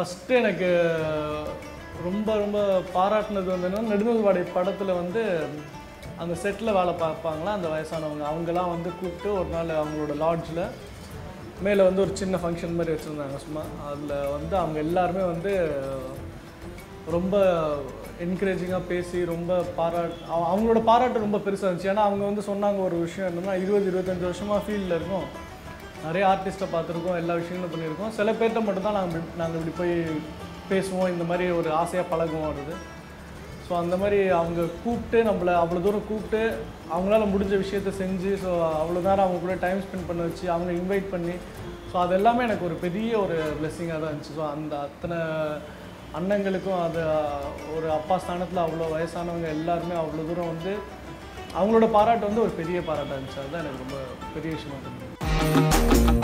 first எனக்கு ரொம்ப ரொம்ப பாராட்டினது வந்து என்னன்னா நெடுநல்வாடை படத்தில் வந்து அந்த செட்டில் வேலை பார்ப்பாங்களா அந்த வயசானவங்க அவங்கெல்லாம் வந்து கூப்பிட்டு ஒரு நாள் அவங்களோட லாட்ஜில் மேலே வந்து ஒரு சின்ன ஃபங்க்ஷன் மாதிரி வச்சுருந்தாங்க சும்மா அதில் வந்து அவங்க எல்லாருமே வந்து ரொம்ப என்கரேஜிங்காக பேசி ரொம்ப பாராட் அவ- அவங்களோட பாராட்டு ரொம்ப பெருசாக இருந்துச்சு ஏன்னா அவங்க வந்து சொன்னாங்க ஒரு விஷயம் என்னன்னா இருபது இருபத்தஞ்சு வருஷமாக ஃபீல்டில் இருக்கோம் நிறைய ஆர்டிஸ்ட்டை பார்த்துருக்கோம் எல்லா விஷயங்களும் பண்ணியிருக்கோம் சில பேர்கிட்ட மட்டும்தான் நாங்கள் இப்படி- நாங்கள் இப்படி போய் பேசுவோம் இந்த மாதிரி ஒரு ஆசையாக பழகுவோம் வருது ஸோ அந்த மாதிரி அவங்க கூப்பிட்டு நம்மளை அவ்வளோ தூரம் கூப்பிட்டு அவங்களால முடிஞ்ச விஷயத்த செஞ்சு ஸோ அவ்வளோ நேரம் அவங்க கூட டைம் ஸ்பெண்ட் பண்ண வச்சு அவங்க இன்வைட் பண்ணி ஸோ அது எல்லாமே எனக்கு ஒரு பெரிய ஒரு பிளெஸ்ஸிங்காக தான் இருந்துச்சு ஸோ அந்த அத்தனை அண்ணங்களுக்கும் அது ஒரு அப்பா ஸ்தானத்தில் அவ்வளோ வயசானவங்க எல்லாருமே அவ்வளோ தூரம் வந்து அவங்களோட பாராட்டு வந்து ஒரு பெரிய பாராட்டாக இருந்துச்சு அதுதான் எனக்கு ரொம்ப பெரிய விஷயமா இருந்துச்சு